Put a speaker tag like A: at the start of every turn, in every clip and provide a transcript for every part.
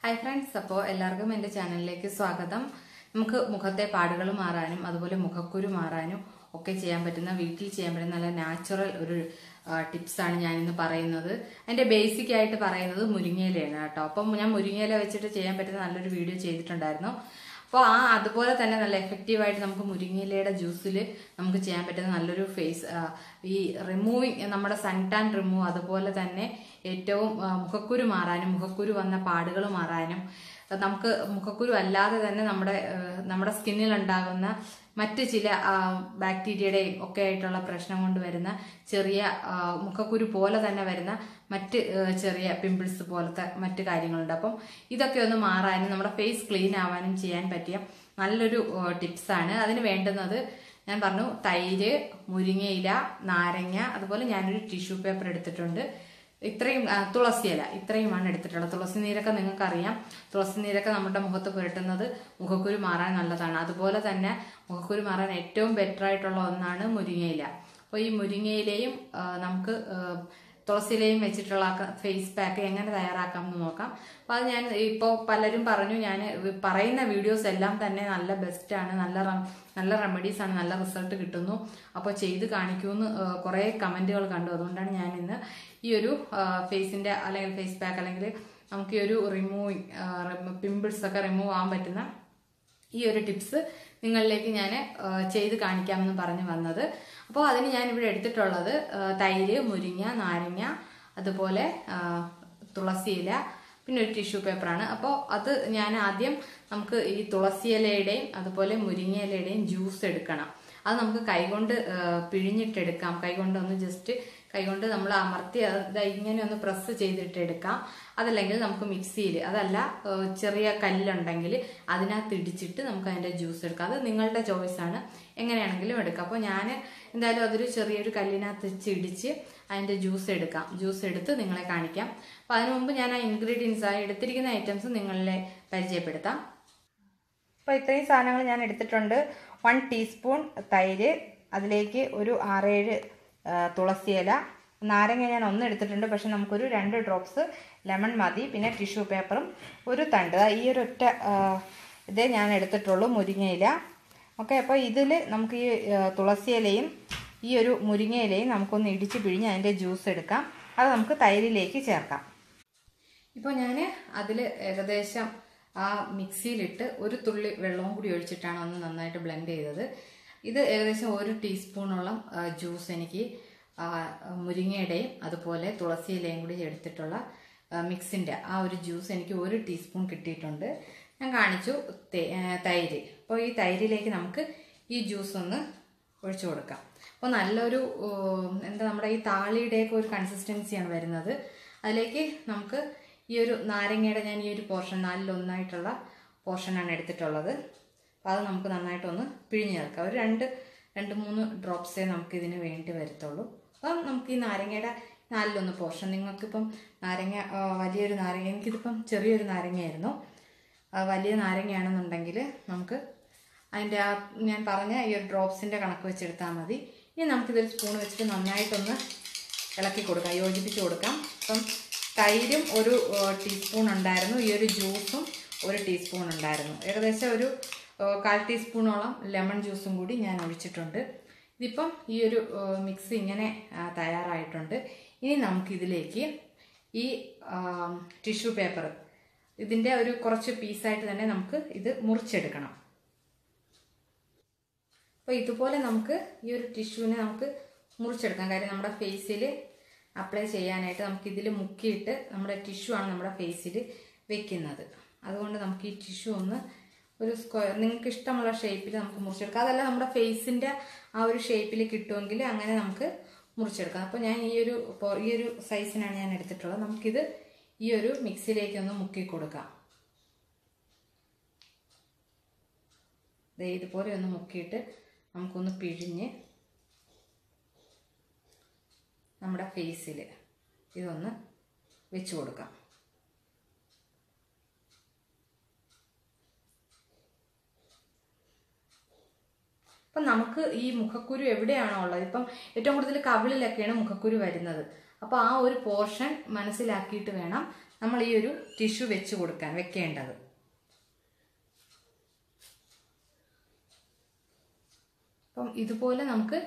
A: hi friends അപ്പോൾ എല്ലാവർക്കും എൻ്റെ ചാനലിലേക്ക് സ്വാഗതം നമുക്ക് മുഖത്തെ പാടുകൾ മാറാനും അതുപോലെ മുഖക്കുരു മാറാനും ഒക്കെ ചെയ്യാൻ പറ്റുന്ന വീട്ടിൽ ചെയ്യാൻ പറ്റുന്ന നല്ല നാച്ചുറൽ ഒരു ടിപ്സാണ് ഞാനിന്ന് പറയുന്നത് അതിൻ്റെ ബേസിക് ആയിട്ട് പറയുന്നത് മുരിങ്ങയിലയാണ് കേട്ടോ അപ്പം ഞാൻ മുരിങ്ങയില വെച്ചിട്ട് ചെയ്യാൻ പറ്റുന്ന നല്ലൊരു വീഡിയോ ചെയ്തിട്ടുണ്ടായിരുന്നു അപ്പോൾ ആ അതുപോലെ തന്നെ നല്ല എഫക്റ്റീവായിട്ട് നമുക്ക് മുരിങ്ങയിലയുടെ ജ്യൂസിൽ നമുക്ക് ചെയ്യാൻ പറ്റുന്ന നല്ലൊരു ഫേസ് ഈ റിമൂവിങ് നമ്മുടെ സൺ ടാൻ റിമൂവ് അതുപോലെ തന്നെ ഏറ്റവും ആ, മുഖക്കുരു മാറാനും മുഖക്കുരു വന്ന പാടുകൾ മാറാനും നമുക്ക് മുഖക്കുരു അല്ലാതെ തന്നെ നമ്മുടെ ആ, നമ്മുടെ സ്കിന്നിൽ ഉണ്ടാകുന്ന മറ്റ് ചില ആ, ബാക്ടീരിയയുടെയും ഒക്കെ ആയിട്ടുള്ള പ്രശ്നം കൊണ്ട് വരുന്ന ചെറിയ ആ, മുഖക്കുരു പോലെ തന്നെ വരുന്ന മറ്റ് ആ, ചെറിയ പിമ്പിൾസ് പോലത്തെ മറ്റ് കാര്യങ്ങളുണ്ട് അപ്പം ഇതൊക്കെ ഒന്ന് മാറാനും നമ്മുടെ ഫേസ് ക്ലീൻ ആവാനും ചെയ്യാൻ പറ്റിയ നല്ലൊരു ടിപ്സാണ് അതിന് വേണ്ടുന്നത് ഞാൻ പറഞ്ഞു തൈര് മുരിങ്ങയില നാരങ്ങ അതുപോലെ ഞാനൊരു ടിഷ്യൂ പേപ്പർ എടുത്തിട്ടുണ്ട് ഇത്രയും ആ, തുളസിയില ഇത്രയുമാണ് എടുത്തിട്ടുള്ളത് തുളസി നീരൊക്കെ നിങ്ങൾക്കറിയാം തുളസി നീരൊക്കെ നമ്മുടെ മുഖത്ത് പുരട്ടുന്നത് മുഖക്കുരു മാറാൻ നല്ലതാണ് അതുപോലെ തന്നെ മുഖക്കുരു മാറാൻ ഏറ്റവും ബെറ്റർ ആയിട്ടുള്ള ഒന്നാണ് മുരിങ്ങയില അപ്പോൾ ഈ മുരിങ്ങയിലയും ആ, നമുക്ക് ആ, തുളസിയിലയും വെച്ചിട്ടുള്ള ഫേസ് പാക്ക് എങ്ങനെ തയ്യാറാക്കാം എന്ന് നോക്കാം അപ്പോൾ അത് ഞാൻ ഇപ്പോൾ പലരും പറഞ്ഞു ഞാൻ പറയുന്ന വീഡിയോസ് എല്ലാം തന്നെ നല്ല ബെസ്റ്റാണ് നല്ല റം- നല്ല റെമഡീസ് ആണ് നല്ല റിസൾട്ട് കിട്ടുന്നു അപ്പോൾ ചെയ്ത് കാണിക്കുമെന്ന് കുറേ കമൻറ്റുകൾ കണ്ടു അതുകൊണ്ടാണ് ഞാൻ ഇന്ന് ഈ ഒരു ഫേസിൻ്റെ അല്ലെങ്കിൽ ഫേസ് പാക്ക് അല്ലെങ്കിൽ നമുക്ക് ഈ ഒരു റിമൂവിങ് പിമ്പിൾസ് ഒക്കെ റിമൂവ് ആവാൻ പറ്റുന്ന ഈ ഒരു ടിപ്സ് നിങ്ങളിലേക്ക് ഞാൻ ചെയ്ത് കാണിക്കാമെന്ന് പറഞ്ഞു വന്നത് അപ്പോൾ അതിന് ഞാൻ ഇവിടെ എടുത്തിട്ടുള്ളത് ആ, തൈര് മുരിങ്ങ നാരങ്ങ അതുപോലെ ആ, തുളസിയില പിന്നെ ഒരു ടിഷ്യൂ പേപ്പറാണ് അപ്പോൾ അത് ഞാൻ ആദ്യം നമുക്ക് ഈ തുളസിയിലയുടെയും അതുപോലെ മുരിങ്ങയിലയുടെയും ജ്യൂസ് എടുക്കണം അത് നമുക്ക് കൈകൊണ്ട് ആ, പിഴിഞ്ഞിട്ടെടുക്കാം കൈകൊണ്ട് ഒന്ന് ജസ്റ്റ് കൈകൊണ്ട് നമ്മൾ അമർത്തി അത് ഇങ്ങനെ ഒന്ന് പ്രസ് ചെയ്തിട്ട് എടുക്കാം അതല്ലെങ്കിൽ നമുക്ക് മിക്സിയിൽ അതല്ല ആ, ചെറിയ കല്ലുണ്ടെങ്കിൽ അതിനകത്ത് ഇടിച്ചിട്ട് നമുക്ക് അതിൻ്റെ ജ്യൂസ് എടുക്കാം അത് നിങ്ങളുടെ ചോയ്സാണ് എങ്ങനെയാണെങ്കിലും എടുക്കാം അപ്പോൾ ഞാൻ എന്തായാലും അതൊരു ചെറിയൊരു കല്ലിനകത്ത് വെച്ച് ഇടിച്ച് അതിൻ്റെ ജ്യൂസ് എടുക്കാം ജ്യൂസ് എടുത്ത് നിങ്ങളെ കാണിക്കാം അപ്പോൾ അതിനു മുമ്പ് ഞാൻ ആ ഇൻഗ്രീഡിയൻസ് ആ എടുത്തിരിക്കുന്ന ഐറ്റംസ് നിങ്ങളെ പരിചയപ്പെടുത്താം അപ്പോൾ ഇത്രയും സാധനങ്ങൾ ഞാൻ എടുത്തിട്ടുണ്ട് വൺ ടീസ്പൂൺ തൈര് അതിലേക്ക് ഒരു ആറേഴ് ആ, തുളസിയില നാരങ്ങ ഞാൻ ഒന്ന് എടുത്തിട്ടുണ്ട് പക്ഷെ നമുക്കൊരു രണ്ട് ഡ്രോപ്സ് ലെമൺ മതി പിന്നെ ടിഷ്യൂ പേപ്പറും ഒരു തണ്ട് ദാ ഈ ഒരു ഒറ്റ ആ, ഇതേ ഞാൻ എടുത്തിട്ടുള്ളൂ മുരിങ്ങയില ഓക്കെ അപ്പോൾ ഇതിൽ നമുക്ക് ഈ ആ, തുളസിയിലയും ഈ ഒരു മുരിങ്ങയിലയും നമുക്കൊന്ന് ഇടിച്ച് പിഴിഞ്ഞ് അതിൻ്റെ ജ്യൂസ് എടുക്കാം അത് നമുക്ക് തൈരിലേക്ക് ചേർക്കാം ഇപ്പോൾ ഞാൻ അതിൽ ഏകദേശം ആ മിക്സിയിലിട്ട് ഒരു തുള്ളി വെള്ളവും കൂടി ഒഴിച്ചിട്ടാണ് ഒന്ന് നന്നായിട്ട് ബ്ലെൻഡ് ചെയ്തത് ഇത് ഏകദേശം ഒരു ടീസ്പൂണോളം ആ, ജ്യൂസ് എനിക്ക് ആ, മുരിങ്ങയുടെയും അതുപോലെ തുളസിയിലയും കൂടി എടുത്തിട്ടുള്ള ആ, മിക്സിൻ്റെ ആ ഒരു ജ്യൂസ് എനിക്ക് ഒരു ടീസ്പൂൺ കിട്ടിയിട്ടുണ്ട് ഞാൻ കാണിച്ചു തേ- ആ, തൈര് അപ്പോൾ ഈ തൈരിലേക്ക് നമുക്ക് ഈ ജ്യൂസ് ഒന്ന് ഒഴിച്ചു കൊടുക്കാം അപ്പോൾ നല്ലൊരു ഉം, എന്താ നമ്മുടെ ഈ താളിയുടെയൊക്കെ ഒരു കൺസിസ്റ്റൻസിയാണ് വരുന്നത് അതിലേക്ക് നമുക്ക് ഈ ഒരു നാരങ്ങയുടെ ഞാൻ ഈ ഒരു പോർഷൻ നാലിലൊന്നായിട്ടുള്ള പോർഷനാണ് എടുത്തിട്ടുള്ളത് അപ്പോൾ അത് നമുക്ക് നന്നായിട്ടൊന്ന് പിഴിഞ്ഞ് ചേർക്കാം ഒരു രണ്ട് രണ്ട് മൂന്ന് ഡ്രോപ്സേ നമുക്ക് ഇതിന് വേണ്ടി വരത്തുള്ളൂ അപ്പം നമുക്ക് ഈ നാരങ്ങയുടെ നാലിലൊന്ന് പോർഷൻ നിങ്ങൾക്കിപ്പം നാരങ്ങ ആ, വലിയൊരു നാരങ്ങ എനിക്കിതിപ്പം ചെറിയൊരു നാരങ്ങയായിരുന്നു ആ, വലിയ നാരങ്ങയാണെന്നുണ്ടെങ്കിൽ നമുക്ക് അതിൻ്റെ ആ ഞാൻ പറഞ്ഞ ഈ ഒരു ഡ്രോപ്സിൻ്റെ കണക്ക് വെച്ചെടുത്താൽ മതി ഇനി നമുക്കിതൊരു സ്പൂൺ വെച്ചിട്ട് നന്നായിട്ടൊന്ന് ഇളക്കി കൊടുക്കാം യോജിപ്പിച്ച് കൊടുക്കാം അപ്പം തൈരും ഒരു ടീസ്പൂൺ ഉണ്ടായിരുന്നു ഈ ഒരു ജ്യൂസും ഒരു ടീസ്പൂൺ ഉണ്ടായിരുന്നു ഏകദേശം ഒരു ആ, കാൽ ടീസ്പൂണോളം ലെമൺ ജ്യൂസും കൂടി ഞാൻ ഒഴിച്ചിട്ടുണ്ട് ഇതിപ്പം ഈ ഒരു മിക്സ് ഇങ്ങനെ ആ, തയ്യാറായിട്ടുണ്ട് ഇനി നമുക്കിതിലേക്ക് ഈ ടിഷ്യൂ പേപ്പർ ഇതിൻ്റെ ഒരു കുറച്ച് പീസായിട്ട് തന്നെ നമുക്ക് ഇത് മുറിച്ചെടുക്കണം അപ്പോൾ ഇതുപോലെ നമുക്ക് ഈ ഒരു ടിഷ്യൂവിനെ നമുക്ക് മുറിച്ചെടുക്കാം കാര്യം നമ്മുടെ ഫേസിൽ അപ്ലൈ ചെയ്യാനായിട്ട് നമുക്ക് ഇതിൽ മുക്കിയിട്ട് നമ്മുടെ ടിഷ്യൂ ആണ് നമ്മുടെ ഫേസിൽ വെക്കുന്നത് അതുകൊണ്ട് നമുക്ക് ഈ ടിഷ്യൂ ഒന്ന് ഒരു സ്ക്വയർ നിങ്ങൾക്ക് ഇഷ്ടമുള്ള ഷേപ്പിൽ നമുക്ക് മുറിച്ചെടുക്കാം അതല്ല നമ്മുടെ ഫേസിൻ്റെ ആ ഒരു ഷേപ്പിൽ കിട്ടുമെങ്കിൽ അങ്ങനെ നമുക്ക് മുറിച്ചെടുക്കാം അപ്പോൾ ഞാൻ ഈ ഒരു പൊ- ഈ ഒരു സൈസിനാണ് ഞാൻ എടുത്തിട്ടുള്ളത് നമുക്കിത് ഈ ഒരു മിക്സിയിലേക്ക് ഒന്ന് മുക്കി കൊടുക്കാം ദേ ഇതുപോലെ ഒന്ന് മുക്കിയിട്ട് നമുക്കൊന്ന് പിഴിഞ്ഞ് നമ്മുടെ ഫേസിൽ ഇതൊന്ന് വെച്ച് കൊടുക്കാം അപ്പം നമുക്ക് ഈ മുഖക്കുരു എവിടെയാണോ ഉള്ളത് ഇപ്പം ഏറ്റവും കൂടുതൽ കവിളിലൊക്കെയാണ് മുഖക്കുരു വരുന്നത് അപ്പോൾ ആ ഒരു പോർഷൻ മനസ്സിലാക്കിയിട്ട് വേണം നമ്മൾ ഈ ഒരു ടിഷ്യൂ വെച്ച് കൊടുക്കാൻ വെക്കേണ്ടത് അപ്പം ഇതുപോലെ നമുക്ക്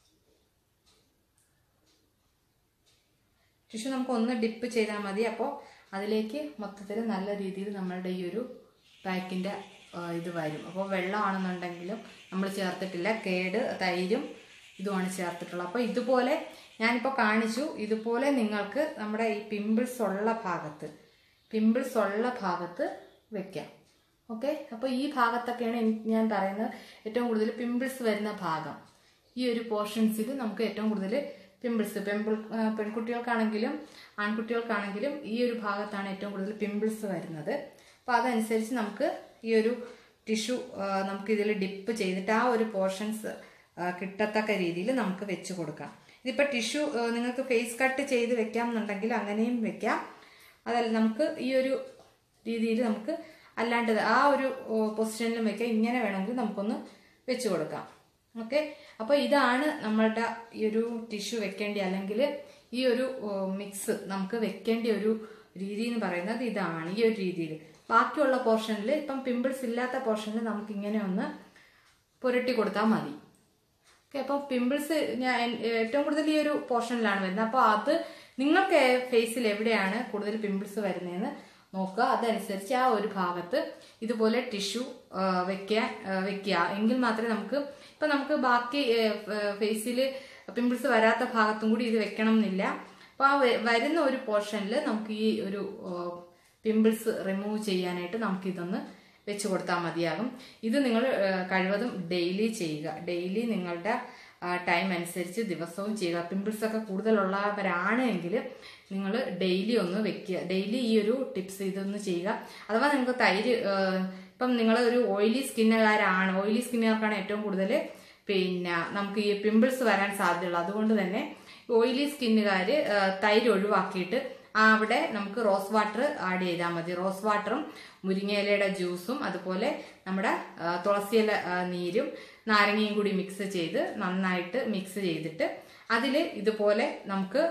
A: ടിഷ്യൂ നമുക്ക് ഒന്ന് ഡിപ്പ് ചെയ്താൽ മതി അപ്പോൾ അതിലേക്ക് മൊത്തത്തിൽ നല്ല രീതിയിൽ നമ്മളുടെ ഈ ഒരു പാക്കിൻ്റെ ഇത് വരും അപ്പോൾ വെള്ളമാണെന്നുണ്ടെങ്കിലും നമ്മൾ ചേർത്തിട്ടില്ല കേട് തൈരും ഇതുമാണ് ചേർത്തിട്ടുള്ളത് അപ്പോൾ ഇതുപോലെ ഞാനിപ്പോൾ കാണിച്ചു ഇതുപോലെ നിങ്ങൾക്ക് നമ്മുടെ ഈ പിമ്പിൾസ് ഉള്ള ഭാഗത്ത് പിമ്പിൾസ് ഉള്ള ഭാഗത്ത് വെക്കാം ഓക്കെ അപ്പോൾ ഈ ഭാഗത്തൊക്കെയാണ് എനിക്ക് ഞാൻ പറയുന്നത് ഏറ്റവും കൂടുതൽ പിമ്പിൾസ് വരുന്ന ഭാഗം ഈ ഒരു പോർഷൻസിൽ നമുക്ക് ഏറ്റവും കൂടുതൽ പിമ്പിൾസ് പെമ്പിൾ പെൺകുട്ടികൾക്കാണെങ്കിലും ആൺകുട്ടികൾക്കാണെങ്കിലും ഈ ഒരു ഭാഗത്താണ് ഏറ്റവും കൂടുതൽ പിമ്പിൾസ് വരുന്നത് അപ്പോൾ അതനുസരിച്ച് നമുക്ക് ഈ ഒരു ടിഷ്യൂ നമുക്ക് ഇതിൽ ഡിപ്പ് ചെയ്തിട്ട് ആ ഒരു പോർഷൻസ് കിട്ടത്തക്ക രീതിയിൽ നമുക്ക് വെച്ച് കൊടുക്കാം ഇതിപ്പോൾ ടിഷ്യൂ നിങ്ങൾക്ക് ഫേസ് കട്ട് ചെയ്ത് വെക്കാം എന്നുണ്ടെങ്കിൽ അങ്ങനെയും വെക്കാം അതല്ല നമുക്ക് ഈ ഒരു രീതിയിൽ നമുക്ക് അല്ലാണ്ട് ആ ഒരു പൊസിഷനിലും വെക്കാം ഇങ്ങനെ വേണമെങ്കിൽ നമുക്കൊന്ന് വെച്ച് കൊടുക്കാം ഓക്കെ അപ്പോൾ ഇതാണ് നമ്മളുടെ ഈ ഒരു ടിഷ്യൂ വെക്കേണ്ടി അല്ലെങ്കിൽ ഈ ഒരു മിക്സ് നമുക്ക് വെക്കേണ്ട ഒരു രീതി എന്ന് പറയുന്നത് ഇതാണ് ഈ ഒരു രീതിയിൽ ബാക്കിയുള്ള പോർഷനിൽ ഇപ്പം പിമ്പിൾസ് ഇല്ലാത്ത പോർഷനിൽ നമുക്ക് ഇങ്ങനെ ഒന്ന് പുരട്ടി കൊടുത്താൽ മതി ഓക്കെ അപ്പോൾ പിമ്പിൾസ് ഞാൻ ഏറ്റവും കൂടുതൽ ഈ ഒരു പോർഷനിലാണ് വരുന്നത് അപ്പോൾ അത് നിങ്ങൾക്ക് ഫേസിൽ എവിടെയാണ് കൂടുതൽ പിമ്പിൾസ് വരുന്നതെന്ന് നോക്കുക അതനുസരിച്ച് ആ ഒരു ഭാഗത്ത് ഇതുപോലെ ടിഷ്യൂ വെക്കാൻ വെക്കുക എങ്കിൽ മാത്രമേ നമുക്ക് ഇപ്പം നമുക്ക് ബാക്കി ഫേസിൽ പിമ്പിൾസ് വരാത്ത ഭാഗത്തും കൂടി ഇത് വെക്കണം എന്നില്ല അപ്പോൾ ആ വരുന്ന ഒരു പോർഷനിൽ നമുക്ക് ഈ ഒരു പിമ്പിൾസ് റിമൂവ് ചെയ്യാനായിട്ട് നമുക്ക് ഇതൊന്ന് വെച്ച് കൊടുത്താൽ മതിയാകും ഇത് നിങ്ങൾ കഴിവതും ഡെയിലി ചെയ്യുക ഡെയിലി നിങ്ങളുടെ ടൈം അനുസരിച്ച് ദിവസവും ചെയ്യുക പിമ്പിൾസ് ഒക്കെ കൂടുതലുള്ളവരാണ് എങ്കിൽ നിങ്ങൾ ഡെയിലി ഒന്ന് വെക്കുക ഡെയിലി ഈ ഒരു ടിപ്സ് ഇതൊന്ന് ചെയ്യുക അഥവാ നിങ്ങൾക്ക് തൈര് ഇപ്പം നിങ്ങൾ ഒരു ഓയിലി സ്കിന്നുകാരാണ് ഓയിലി സ്കിന്നുകാർക്കാണ് ഏറ്റവും കൂടുതൽ പിന്നെ നമുക്ക് ഈ പിമ്പിൾസ് വരാൻ സാധ്യതയുള്ളൂ അതുകൊണ്ട് തന്നെ ഓയിലി സ്കിന്നുകാർ തൈര് ഒഴിവാക്കിയിട്ട് അവിടെ നമുക്ക് റോസ് വാട്ടർ ആഡ് ചെയ്താൽ മതി റോസ് വാട്ടറും മുരിങ്ങയിലയുടെ ജ്യൂസും അതുപോലെ നമ്മുടെ തുളസിയില നീരും നാരങ്ങയും കൂടി മിക്സ് ചെയ്ത് നന്നായിട്ട് മിക്സ് ചെയ്തിട്ട് അതിൽ ഇതുപോലെ നമുക്ക്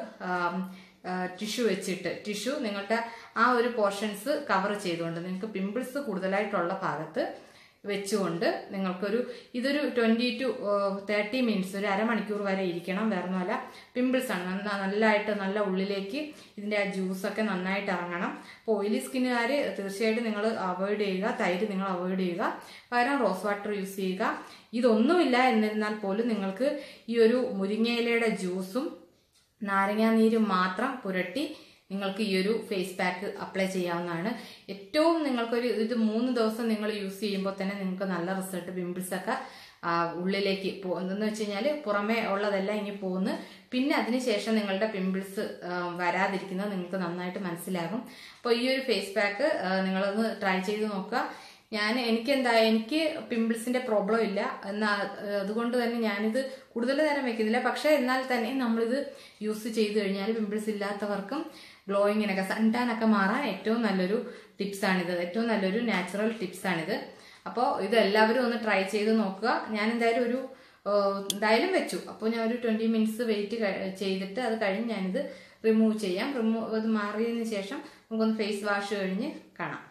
A: ടിഷ്യൂ വെച്ചിട്ട് ടിഷ്യൂ നിങ്ങളുടെ ആ ഒരു പോർഷൻസ് കവർ ചെയ്തുകൊണ്ട് നിങ്ങൾക്ക് പിമ്പിൾസ് കൂടുതലായിട്ടുള്ള ഭാഗത്ത് വെച്ചുകൊണ്ട് നിങ്ങൾക്കൊരു ഇതൊരു ട്വൻറ്റി ടു തേർട്ടി മിനിറ്റ്സ് ഒരു അരമണിക്കൂർ വരെ ഇരിക്കണം വേറെ ഒന്നുമല്ല പിമ്പിൾസ് ആണ് നന്ന നല്ലതായിട്ട് നല്ല ഉള്ളിലേക്ക് ഇതിൻ്റെ ആ ജ്യൂസൊക്കെ നന്നായിട്ട് ഇറങ്ങണം അപ്പോൾ ഓയിലി സ്കിന്നുകാർ തീർച്ചയായിട്ടും നിങ്ങൾ അവോയ്ഡ് ചെയ്യുക തൈര് നിങ്ങൾ അവോയ്ഡ് ചെയ്യുക പകരം റോസ് വാട്ടർ യൂസ് ചെയ്യുക ഇതൊന്നുമില്ല എന്നിരുന്നാൽ പോലും നിങ്ങൾക്ക് ഈ ഒരു മുരിങ്ങയിലയുടെ ജ്യൂസും നാരങ്ങാനീരും മാത്രം പുരട്ടി നിങ്ങൾക്ക് ഈ ഒരു ഫേസ് പാക്ക് അപ്ലൈ ചെയ്യാവുന്നതാണ് ഏറ്റവും നിങ്ങൾക്കൊരു ഇത് മൂന്ന് ദിവസം നിങ്ങൾ യൂസ് ചെയ്യുമ്പോൾ തന്നെ നിങ്ങൾക്ക് നല്ല റിസൾട്ട് പിമ്പിൾസ് ഒക്കെ ഉള്ളിലേക്ക് പോ എന്തെന്ന് വെച്ച് കഴിഞ്ഞാൽ പുറമേ ഉള്ളതെല്ലാം ഇനി പോകുന്നു പിന്നെ അതിനുശേഷം നിങ്ങളുടെ പിമ്പിൾസ് വരാതിരിക്കുന്നത് നിങ്ങൾക്ക് നന്നായിട്ട് മനസ്സിലാകും അപ്പോൾ ഈ ഒരു ഫേസ് പാക്ക് നിങ്ങളൊന്ന് ട്രൈ ചെയ്ത് നോക്കുക ഞാൻ എനിക്ക് എന്താ എനിക്ക് പിമ്പിൾസിന്റെ പ്രോബ്ലം ഇല്ല എന്നാ അതുകൊണ്ട് തന്നെ ഞാനിത് കൂടുതൽ നേരം വെക്കുന്നില്ല പക്ഷെ എന്നാൽ തന്നെ നമ്മളിത് യൂസ് ചെയ്ത് കഴിഞ്ഞാൽ പിമ്പിൾസ് ഇല്ലാത്തവർക്കും ഗ്ലോയിങ്ങിനൊക്കെ സൺടാനൊക്കെ മാറാൻ ഏറ്റവും നല്ലൊരു ടിപ്സാണിത് ഏറ്റവും നല്ലൊരു നാച്ചുറൽ ടിപ്സാണിത് അപ്പോൾ ഇത് എല്ലാവരും ഒന്ന് ട്രൈ ചെയ്ത് നോക്കുക ഞാൻ എന്തായാലും ഒരു എന്തായാലും വെച്ചു അപ്പോൾ ഞാൻ ഒരു ട്വൻറ്റി മിനിറ്റ്സ് വെയിറ്റ് ചെയ്തിട്ട് അത് കഴിഞ്ഞ് ഞാനിത് റിമൂവ് ചെയ്യാം റിമൂവ് അത് മാറിയതിന് ശേഷം നമുക്കൊന്ന് ഫേസ് വാഷ് കഴിഞ്ഞ് കാണാം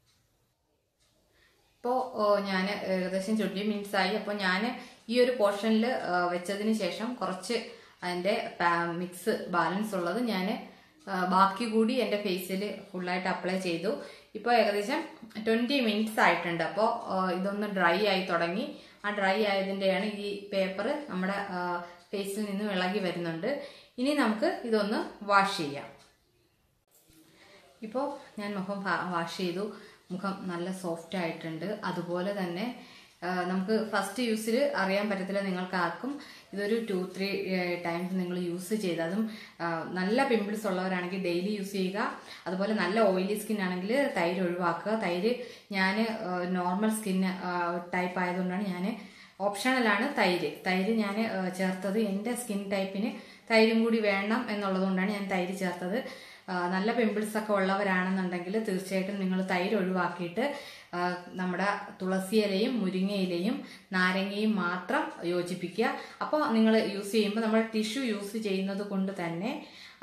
A: ഇപ്പോൾ ഞാൻ ഏകദേശം ട്വൻറ്റി മിനിറ്റ്സ് ആയി അപ്പോൾ ഞാൻ ഈ ഒരു പോർഷനിൽ വെച്ചതിന് ശേഷം കുറച്ച് അതിൻ്റെ മിക്സ് ബാലൻസ് ഉള്ളത് ഞാൻ ബാക്കി കൂടി എൻ്റെ ഫേസിൽ ഫുള്ളായിട്ട് അപ്ലൈ ചെയ്തു ഇപ്പോൾ ഏകദേശം ട്വൻറ്റി മിനിറ്റ്സ് ആയിട്ടുണ്ട് അപ്പോൾ ഇതൊന്ന് ഡ്രൈ ആയി തുടങ്ങി ആ ഡ്രൈ ആയതിൻ്റെയാണ് ഈ പേപ്പർ നമ്മുടെ ഫേസിൽ നിന്ന് ഇളകി വരുന്നുണ്ട് ഇനി നമുക്ക് ഇതൊന്ന് വാഷ് ചെയ്യാം ഇപ്പോൾ ഞാൻ മുഖം വാഷ് ചെയ്തു മുഖം നല്ല സോഫ്റ്റ് ആയിട്ടുണ്ട് അതുപോലെ തന്നെ നമുക്ക് ഫസ്റ്റ് യൂസിൽ അറിയാൻ പറ്റത്തില്ല നിങ്ങൾക്ക് ആർക്കും ഇതൊരു ടു ത്രീ ടൈംസ് നിങ്ങൾ യൂസ് ചെയ്ത് അതും നല്ല പിമ്പിൾസ് ഉള്ളവരാണെങ്കിൽ ഡെയിലി യൂസ് ചെയ്യുക അതുപോലെ നല്ല ഓയിലി സ്കിൻ ആണെങ്കിൽ തൈര് ഒഴിവാക്കുക തൈര് ഞാൻ നോർമൽ സ്കിൻ ടൈപ്പ് ആയതുകൊണ്ടാണ് ഞാൻ ഓപ്ഷണലാണ് തൈര് തൈര് ഞാൻ ചേർത്തത് എൻ്റെ സ്കിൻ ടൈപ്പിന് തൈരും കൂടി വേണം എന്നുള്ളതുകൊണ്ടാണ് ഞാൻ തൈര് ചേർത്തത് നല്ല പിമ്പിൾസ് ഒക്കെ ഉള്ളവരാണെന്നുണ്ടെങ്കിൽ തീർച്ചയായിട്ടും നിങ്ങൾ തൈര് ഒഴിവാക്കിയിട്ട് നമ്മുടെ തുളസിയിലയും മുരിങ്ങയിലയും നാരങ്ങയും മാത്രം യോജിപ്പിക്കുക അപ്പോൾ നിങ്ങൾ യൂസ് ചെയ്യുമ്പോൾ നമ്മൾ ടിഷ്യൂ യൂസ് ചെയ്യുന്നത് കൊണ്ട് തന്നെ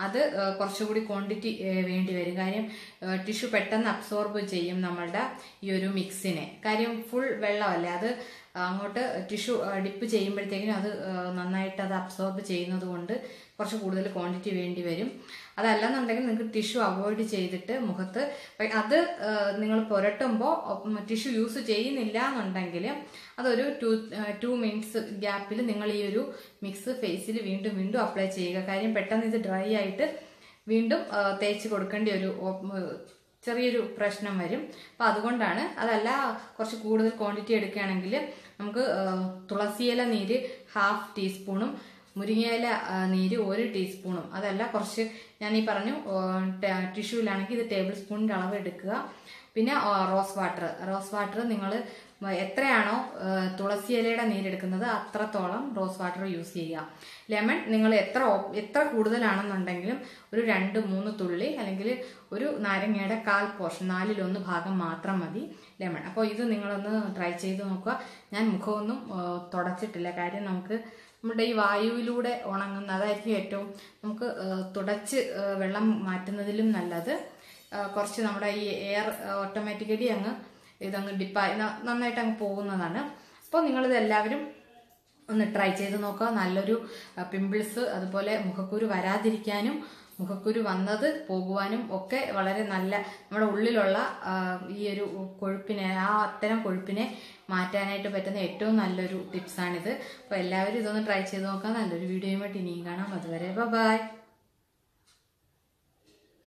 A: അത് ആ, കുറച്ചുകൂടി ക്വാണ്ടിറ്റി വേണ്ടി വരും കാര്യം ടിഷ്യൂ പെട്ടെന്ന് അബ്സോർബ് ചെയ്യും നമ്മളുടെ ഈ ഒരു മിക്സിനെ കാര്യം ഫുൾ വെള്ളമല്ലേ അത് അങ്ങോട്ട് ടിഷ്യൂ ഡിപ്പ് ചെയ്യുമ്പോഴത്തേക്കിനും അത് ആ, നന്നായിട്ട് അത് അബ്സോർബ് ചെയ്യുന്നത് കൊണ്ട് കുറച്ച് കൂടുതൽ ക്വാണ്ടിറ്റി വേണ്ടി വരും അതല്ലെന്നുണ്ടെങ്കിൽ നിങ്ങൾക്ക് ടിഷ്യൂ അവോയ്ഡ് ചെയ്തിട്ട് മുഖത്ത് പ- അത് നിങ്ങൾ പുരട്ടുമ്പോൾ ടിഷ്യൂ യൂസ് ചെയ്യുന്നില്ല എന്നുണ്ടെങ്കിൽ അതൊരു ടു ടു മിനിറ്റ്സ് ഗ്യാപ്പിൽ നിങ്ങൾ ഈ ഒരു മിക്സ് ഫേസിൽ വീണ്ടും വീണ്ടും അപ്ലൈ ചെയ്യുക കാര്യം പെട്ടെന്ന് ഇത് ഡ്രൈ ആയിട്ട് വീണ്ടും ആ, തേച്ച് കൊടുക്കേണ്ട ഒരു ഓ- ചെറിയൊരു പ്രശ്നം വരും അപ്പം അതുകൊണ്ടാണ് അതല്ല കുറച്ച് കൂടുതൽ ക്വാണ്ടിറ്റി എടുക്കുകയാണെങ്കിൽ നമുക്ക് ആ, തുളസിയില നീര് ഹാഫ് ടീസ്പൂണും മുരിങ്ങയില ആ, നീര് ഒരു ടീസ്പൂണും അതല്ല കുറച്ച് ഞാൻ ഈ പറഞ്ഞു ടിഷ്യൂലാണെങ്കിൽ ഇത് ടേബിൾ സ്പൂണിൻ്റെ അളവ് എടുക്കുക പിന്നെ ആ, റോസ് വാട്ടർ റോസ് വാട്ടർ നിങ്ങൾ എത്രയാണോ ആ, തുളസി ഇലയുടെ നീരെടുക്കുന്നത് അത്രത്തോളം റോസ് വാട്ടർ യൂസ് ചെയ്യുക ലെമൺ നിങ്ങൾ എത്ര ഓ- എത്ര കൂടുതലാണെന്നുണ്ടെങ്കിലും ഒരു രണ്ട് മൂന്ന് തുള്ളി അല്ലെങ്കിൽ ഒരു നാരങ്ങയുടെ കാൽ പോർഷൻ നാലിലൊന്ന് ഭാഗം മാത്രം മതി ലെമൺ അപ്പോൾ ഇത് നിങ്ങളൊന്ന് ട്രൈ ചെയ്ത് നോക്കുക ഞാൻ മുഖമൊന്നും ആ, തുടച്ചിട്ടില്ല കാര്യം നമുക്ക് നമ്മുടെ ഈ വായുവിലൂടെ ഉണങ്ങുന്ന അതായിരിക്കും ഏറ്റവും നമുക്ക് ആ, തുടച്ച് ആ, വെള്ളം മാറ്റുന്നതിലും നല്ലത് ആ, കുറച്ച് നമ്മുടെ ഈ എയർ ഓട്ടോമാറ്റിക്കലി അങ്ങ് ഇതങ്ങ് ഡിപ്പായി ന- നന്നായിട്ട് അങ്ങ് പോകുന്നതാണ് അപ്പോൾ നിങ്ങളിത് എല്ലാവരും ഒന്ന് ട്രൈ ചെയ്ത് നോക്കുക നല്ലൊരു പിമ്പിൾസ് അതുപോലെ മുഖക്കുരു വരാതിരിക്കാനും മുഖക്കുരു വന്നത് പോകുവാനും ഒക്കെ വളരെ നല്ല നമ്മുടെ ഉള്ളിലുള്ള ആ, ഈ ഒരു കൊഴുപ്പിനെ ആ അത്തരം കൊഴുപ്പിനെ മാറ്റാനായിട്ട് പറ്റുന്ന ഏറ്റവും നല്ലൊരു ടിപ്സാണിത് അപ്പോൾ എല്ലാവരും ഇതൊന്ന് ട്രൈ ചെയ്ത് നോക്കാം നല്ലൊരു വീഡിയോയുമായിട്ട് ഇനിയും കാണാം അതുവരെ ബൈ